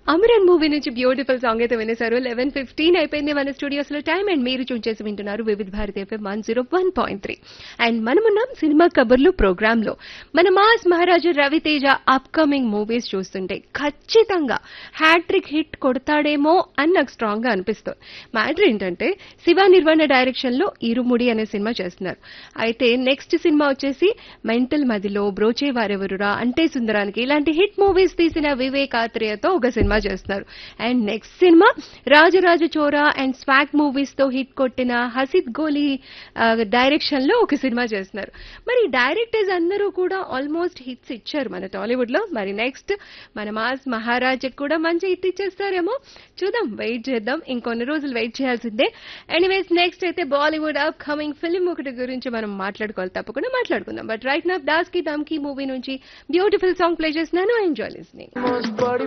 Amaran movie నుంచి beautiful song అయితే వినేశారు లెవెన్ ఫిఫ్టీన్ అయిపోయింది మన స్టూడియోస్ లో టైం అండ్ మీరు చూన్ చేసి వింటున్నారు Vividh Bharati FM one zero one point three and మనమున్నాం సినిమా కబుర్లు ప్రోగ్రామ్ లో మన మాస్ మహారాజు రవితేజ అప్కమింగ్ మూవీస్ చూస్తుంటే ఖచ్చితంగా హ్యాట్రిక్ హిట్ కొడతాడేమో అని నాకు స్ట్రాంగ్ గా అనిపిస్తుంది మ్యాటర్ ఏంటంటే శివ నిర్వాణ డైరెక్షన్ లో ఇరుముడి అనే సినిమా చేస్తున్నారు అయితే నెక్స్ట్ సినిమా వచ్చేసి మెంటల్ మదిలో బ్రోచే వారెవరురా అంటే సుందరానికి ఇలాంటి హిట్ మూవీస్ తీసిన వివేక్ ఆత్రేయతో ఒక సినిమా చేస్తున్నారు and next cinema Rajaraja చోరా and swag movies తో హిట్ కొట్టిన హసిద్ గోలీ డైరెక్షన్ లో ఒక సినిమా చేస్తున్నారు మరి డైరెక్టర్స్ అందరూ కూడా ఆల్మోస్ట్ హిట్స్ ఇచ్చారు మన టాలీవుడ్ లో మరి నెక్స్ట్ మన మాస్ మహారాజ్ కూడా మంచి హిట్ ఇచ్చేస్తారేమో చూద్దాం వెయిట్ చేద్దాం ఇంకొన్ని రోజులు వెయిట్ చేయాల్సిందే ఎనీవేస్ నెక్స్ట్ అయితే బాలీవుడ్ అప్ కమింగ్ ఫిల్మ్ ఒకటి గురించి మనం మాట్లాడుకోవాలి తప్పకుండా మాట్లాడుకుందాం బట్ రైట్ నా దాస్ కి దమ్ కి మూవీ నుంచి బ్యూటిఫుల్ సాంగ్ ప్లే చేస్తున్నాను ఎంజాయ్ లిస్నింగ్ Most body